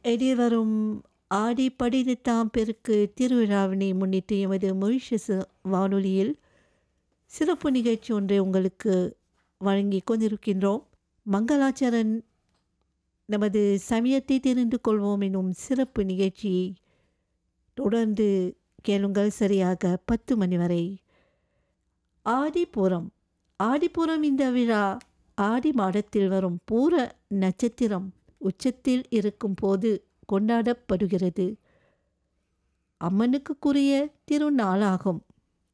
எதிர்வரும் ஆடி பதினெட்டாம் பெருக்கு திருவிழாவினை முன்னிட்டு எமது மொரிஷியஸ் வானொலியில் சிறப்பு நிகழ்ச்சி ஒன்றை உங்களுக்கு வழங்கி கொண்டிருக்கின்றோம் மங்களாச்சரன் நமது சமயத்தை தெரிந்து கொள்வோம் எனும் சிறப்பு நிகழ்ச்சியை தொடர்ந்து கேளுங்கள் சரியாக பத்து மணி வரை ஆடிப்பூரம் ஆடிப்பூரம் இந்த விழா ஆடி மாதத்தில் வரும் பூர நட்சத்திரம் உச்சத்தில் இருக்கும் போது கொண்டாடப்படுகிறது அம்மனுக்குரிய திருநாளாகும்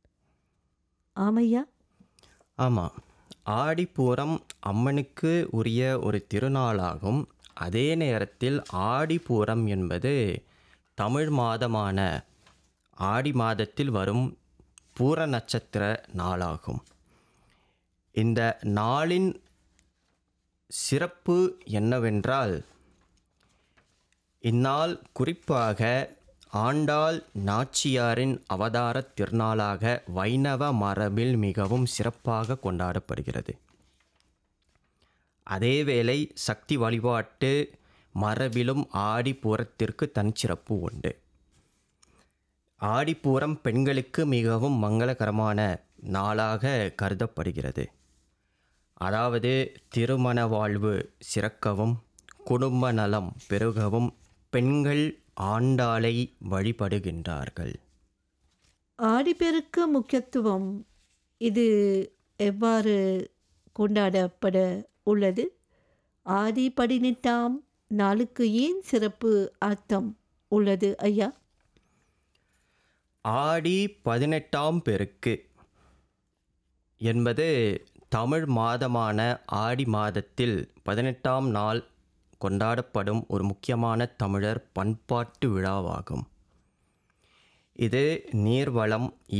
ஆமையா ஆமாம் ஆடிப்பூரம் அம்மனுக்கு உரிய ஒரு திருநாளாகும் அதே நேரத்தில் ஆடிப்பூரம் என்பது தமிழ் மாதமான ஆடி மாதத்தில் வரும் பூர நட்சத்திர நாளாகும் இந்த நாளின் சிறப்பு என்னவென்றால் இந்நாள் குறிப்பாக ஆண்டாள் நாச்சியாரின் அவதார திருநாளாக வைணவ மரபில் மிகவும் சிறப்பாக கொண்டாடப்படுகிறது அதேவேளை சக்தி வழிபாட்டு மரபிலும் ஆடிப்பூரத்திற்கு தனிச்சிறப்பு உண்டு ஆடிப்பூரம் பெண்களுக்கு மிகவும் மங்களகரமான நாளாக கருதப்படுகிறது அதாவது திருமண வாழ்வு சிறக்கவும் குடும்ப நலம் பெருகவும் பெண்கள் ஆண்டாளை வழிபடுகின்றார்கள் ஆடிப்பெருக்கு முக்கியத்துவம் இது எவ்வாறு கொண்டாடப்பட உள்ளது ஆடி பதினெட்டாம் நாளுக்கு ஏன் சிறப்பு அர்த்தம் உள்ளது ஐயா ஆடி பதினெட்டாம் பெருக்கு என்பது தமிழ் மாதமான ஆடி மாதத்தில் பதினெட்டாம் நாள் கொண்டாடப்படும் ஒரு முக்கியமான தமிழர் பண்பாட்டு விழாவாகும் இது நீர்வளம்